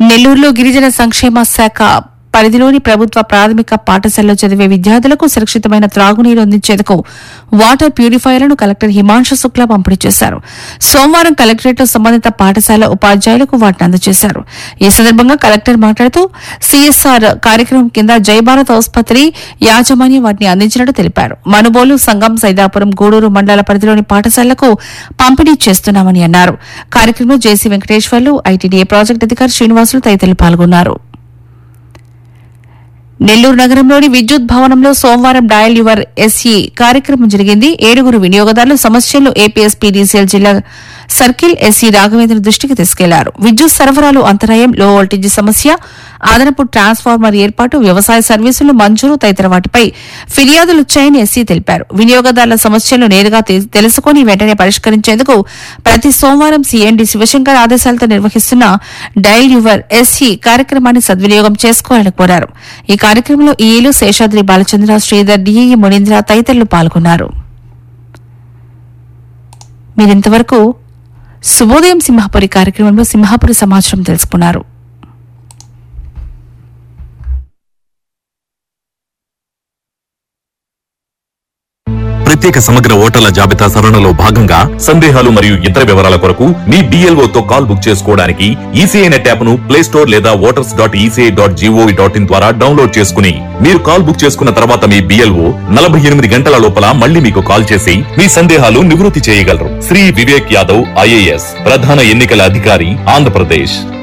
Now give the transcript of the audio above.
నెల్లూరులో గిరిజన సంక్షేమ శాఖ పరిధిలోని ప్రభుత్వ ప్రాథమిక పాఠశాలలో చదివే విద్యార్థులకు సురక్షితమైన త్రాగునీరు అందించేందుకు వాటర్ ప్యూరిఫైర్లను కలెక్టర్ హిమాంశు శుక్లా పంపిణీ చేశారు సోమవారం కలెక్టరేట్లో సంబంధిత పాఠశాల ఉపాధ్యాయులకు వాటిని అందజేశారు ఈ సందర్భంగా కలెక్టర్ మాట్లాడుతూ సీఎస్ఆర్ కార్యక్రమం కింద జయభారత్ ఆసుపత్రి యాజమాన్యం వాటిని అందించినట్టు తెలిపారు మనుబోలు సంగం సైదాపురం గూడూరు మండల పరిధిలోని పాఠశాలలకు పంపిణీ చేస్తున్నామని అన్నారు కార్యక్రమంలో జేసీ వెంకటేశ్వర్లు ఐటీడీఏ ప్రాజెక్టు అధికారి శ్రీనివాసులు తదితరులు పాల్గొన్నారు నెల్లూరు నగరంలోని విద్యుత్ భవనంలో సోమవారం డయల్ యువర్ ఎస్ఈ కార్యక్రమం జరిగింది ఏడుగురు వినియోగదారులు సమస్యలు ఏపీఎస్ పీడీసీఎల్ జిల్లా సర్కిల్ ఎస్ఈ రాఘవేంద్ర దృష్టికి తీసుకెళ్లారు విద్యుత్ సరఫరాలు అంతరాయం లో వోల్టేజ్ సమస్య అదనపు ట్రాన్స్ఫార్మర్ ఏర్పాటు వ్యవసాయ సర్వీసులు మంజూరు తదితర వాటిపై ఫిర్యాదులు వచ్చాయని ఎస్సీ తెలిపారు వినియోగదారుల సమస్యలను నేరుగా తె- తెలుసుకుని వెంటనే పరిష్కరించేందుకు ప్రతి సోమవారం సీఎండీ శివశంకర్ ఆదేశాలతో నిర్వహిస్తున్న డైల్ యువర్ ఎస్సీ కార్యక్రమాన్ని సద్వినియోగం చేసుకోవాలని కోరారు ఈ కార్యక్రమంలో ఈలు శేషాద్రి బాలచంద్ర శ్రీధర్ డిఈ మునీంద్ర తదితరులు పాల్గొన్నారు మీరింతవరకు శుభోదయం సింహాపురి కార్యక్రమంలో సింహాపురి సమాచారం తెలుసుకున్నారు ప్రత్యేక సమగ్ర ఓటర్ల జాబితా సవరణలో భాగంగా సందేహాలు మరియు ఇతర వివరాల కొరకు మీ BLO తో కాల్ బుక్ చేసుకోవడానికి ఈసీఐ నెట్ యాప్ ను ప్లే స్టోర్ లేదా voters dot ECI dot GOV dot in ద్వారా డౌన్లోడ్ చేసుకుని మీరు కాల్ బుక్ చేసుకున్న తర్వాత మీ బిఎల్ఓ నలభై ఎనిమిది గంటల లోపల మళ్ళీ మీకు కాల్ చేసి మీ సందేహాలు నివృత్తి చేయగలరు శ్రీ వివేక్ యాదవ్ ఐఏఎస్ ప్రధాన ఎన్నికల అధికారి ఆంధ్రప్రదేశ్